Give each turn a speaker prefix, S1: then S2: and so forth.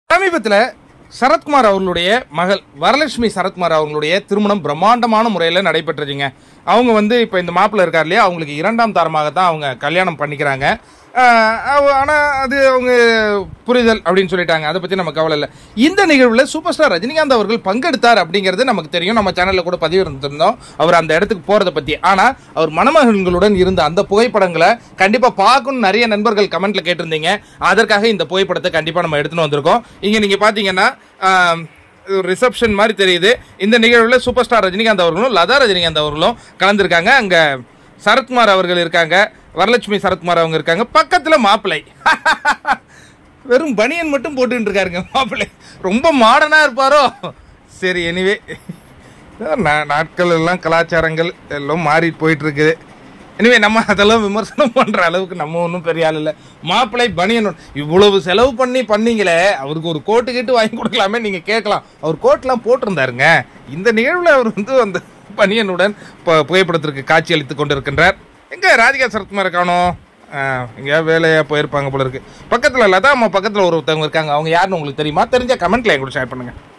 S1: சமீபத்தில் சரத்குமார் அவர்களுடைய மகள் வரலட்சுமி சரத்குமார் அவர்களுடைய திருமணம் பிரம்மாண்டமான முறையில் நடைபெற்றுச்சுங்க அவங்க வந்து இப்போ இந்த மாப்பிள்ளை இருக்கார் இல்லையா அவங்களுக்கு இரண்டாம் தரமாக தான் அவங்க கல்யாணம் பண்ணிக்கிறாங்க ஆனால் அது அவங்க புரிதல் அப்படின்னு சொல்லிட்டாங்க அதை பற்றி நம்ம கவலை இல்லை இந்த நிகழ்வில் சூப்பர் ஸ்டார் ரஜினிகாந்த் அவர்கள் பங்கெடுத்தார் அப்படிங்கிறது நமக்கு தெரியும் நம்ம சேனலில் கூட பதிவு இருந்திருந்தோம் அவர் அந்த இடத்துக்கு போகிறத பற்றி ஆனால் அவர் மணமகன்களுடன் இருந்த அந்த புகைப்படங்களை கண்டிப்பாக பார்க்கணும் நிறைய நண்பர்கள் கமெண்ட்ல கேட்டிருந்தீங்க அதற்காக இந்த புகைப்படத்தை கண்டிப்பாக நம்ம எடுத்துன்னு வந்திருக்கோம் இங்கே நீங்கள் பார்த்தீங்கன்னா ஆம், ரிசப்ஷன் மாதிரி தெரியுது இந்த நிகழ்வில் சூப்பர் ஸ்டார் ரஜினிகாந்த் அவர்களும் லதா ரஜினிகாந்த் அவர்களும் கலந்துருக்காங்க அங்கே சரத்குமார் அவர்கள் இருக்காங்க வரலட்சுமி சரத்குமார் அவங்க இருக்காங்க பக்கத்தில் மாப்பிள்ளை வெறும் பனியன் மட்டும் போட்டுட்டு இருக்காருங்க மாப்பிள்ளை ரொம்ப மாடர்னா இருப்பாரோ சரி எனிவே நாட்கள் எல்லாம் கலாச்சாரங்கள் எல்லாம் மாறி போயிட்டு இருக்குது எனிவே நம்ம அதெல்லாம் விமர்சனம் பண்ற அளவுக்கு நம்ம ஒன்றும் பெரிய ஆள் இல்லை மாப்பிள்ளை பனியன் ஒண்ணு. இவ்வளவு செலவு பண்ணி பண்ணீங்களே அவருக்கு ஒரு கோட்டு கிட்டு வாங்கி கொடுக்கலாமே நீங்க கேட்கலாம் அவர் கோட்லாம் போட்டிருந்தாருங்க இந்த நிகழ்வில் அவர் வந்து அந்த பனியனுடன் ப- புகைப்படத்திற்கு காட்சி அளித்துக் கொண்டிருக்கின்றார் எங்க ராதிகா சரத்குமாரை காணோம் எங்கேயா வேலையா போயிருப்பாங்க போல இருக்கு பக்கத்துல லதா அம்மா பக்கத்துல ஒருத்தவங்க இருக்காங்க அவங்க யாருன்னு உங்களுக்கு தெரியுமா தெரிஞ்சா கமெண்ட்ல என் கூட ஷேர் பண்ணுங்க